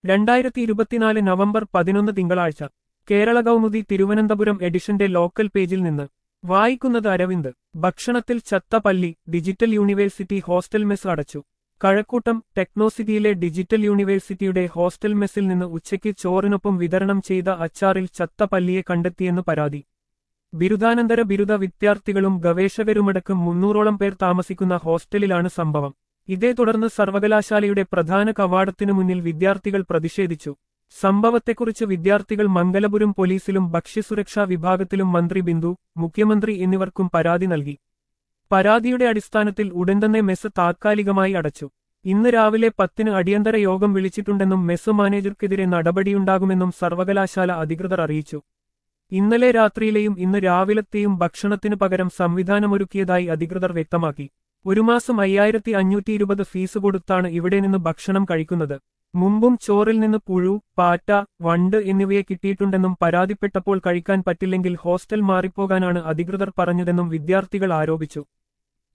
രണ്ടായിരത്തി ഇരുപത്തിനാല് നവംബർ പതിനൊന്ന് തിങ്കളാഴ്ച കേരള കൗമുദി തിരുവനന്തപുരം എഡിഷന്റെ ലോക്കൽ പേജിൽ നിന്ന് വായിക്കുന്നത് അരവിന്ദ് ഭക്ഷണത്തിൽ ചത്ത പല്ലി ഡിജിറ്റൽ യൂണിവേഴ്സിറ്റി ഹോസ്റ്റൽ മെസ് അടച്ചു കഴക്കൂട്ടം ടെക്നോസിറ്റിയിലെ ഡിജിറ്റൽ യൂണിവേഴ്സിറ്റിയുടെ ഹോസ്റ്റൽ മെസ്സിൽ നിന്ന് ഉച്ചയ്ക്ക് ചോറിനൊപ്പം വിതരണം ചെയ്ത അച്ചാറിൽ ചത്ത പല്ലിയെ കണ്ടെത്തിയെന്ന് പരാതി ബിരുദാനന്തര ബിരുദ വിദ്യാർത്ഥികളും ഗവേഷകരുമടക്കം മുന്നൂറോളം പേർ താമസിക്കുന്ന ഹോസ്റ്റലിലാണ് സംഭവം ഇതേ തുടർന്ന് സർവകലാശാലയുടെ പ്രധാന കവാടത്തിനു മുന്നിൽ വിദ്യാർത്ഥികൾ പ്രതിഷേധിച്ചു സംഭവത്തെക്കുറിച്ച് വിദ്യാർത്ഥികൾ മംഗലപുരം പോലീസിലും ഭക്ഷ്യസുരക്ഷാ വിഭാഗത്തിലും മന്ത്രി ബിന്ദു മുഖ്യമന്ത്രി എന്നിവർക്കും പരാതി നൽകി പരാതിയുടെ അടിസ്ഥാനത്തിൽ ഉടൻ തന്നെ മെസ് താത്കാലികമായി അടച്ചു ഇന്ന് രാവിലെ പത്തിന് അടിയന്തര യോഗം വിളിച്ചിട്ടുണ്ടെന്നും മെസ് മാനേജർക്കെതിരെ നടപടിയുണ്ടാകുമെന്നും സർവകലാശാല അധികൃതർ അറിയിച്ചു ഇന്നലെ രാത്രിയിലെയും ഇന്ന് രാവിലത്തെയും ഭക്ഷണത്തിനു പകരം സംവിധാനമൊരുക്കിയതായി അധികൃതർ വ്യക്തമാക്കി ഒരു മാസം അയ്യായിരത്തി അഞ്ഞൂറ്റി ഇരുപത് ഫീസ് കൊടുത്താണ് ഇവിടെ നിന്ന് ഭക്ഷണം കഴിക്കുന്നത് മുമ്പും ചോറിൽ നിന്ന് പുഴു പാറ്റ വണ്ട് എന്നിവയെ കിട്ടിയിട്ടുണ്ടെന്നും പരാതിപ്പെട്ടപ്പോൾ കഴിക്കാൻ പറ്റില്ലെങ്കിൽ ഹോസ്റ്റൽ മാറിപ്പോകാനാണ് അധികൃതർ പറഞ്ഞതെന്നും വിദ്യാർത്ഥികൾ ആരോപിച്ചു